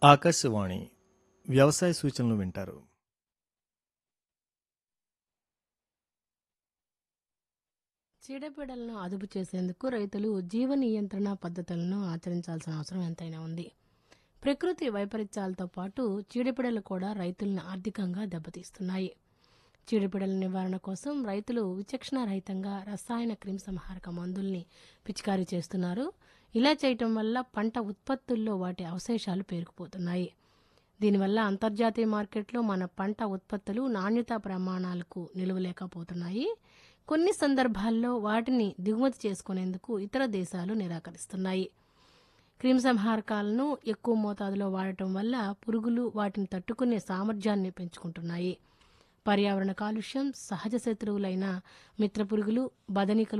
ఆకాశవాణి వ్యవసాయ సూచనలు వింటారు చీడపీడలను అదుపు చేసేందుకు రైతులు జీవ నియంత్రణ పద్ధతులను ఆచరించాల్సిన అవసరం ఎంతైనా ఉంది ప్రకృతి వైపరీత్యాలతో పాటు చీడపీడలు కూడా రైతులను ఆర్థికంగా దెబ్బతీస్తున్నాయి చీడపీడల నివారణ కోసం రైతులు విచక్షణ రహితంగా రసాయన క్రిమిసంహారక మందుల్ని పిచికారీ చేస్తున్నారు ఇలా చేయటం వల్ల పంట ఉత్పత్తుల్లో వాటి అవశేషాలు పేరుకుపోతున్నాయి దీనివల్ల అంతర్జాతీయ మార్కెట్లో మన పంట ఉత్పత్తులు నాణ్యతా ప్రమాణాలకు నిలవలేకపోతున్నాయి కొన్ని సందర్భాల్లో వాటిని దిగుమతి చేసుకునేందుకు ఇతర దేశాలు నిరాకరిస్తున్నాయి క్రిమిసంహారకాలను ఎక్కువ మోతాదులో వాడటం వల్ల పురుగులు వాటిని తట్టుకునే సామర్థ్యాన్ని పెంచుకుంటున్నాయి పర్యావరణ కాలుష్యం సహజ శత్రువులైన మిత్రపురుగులు బదనికలు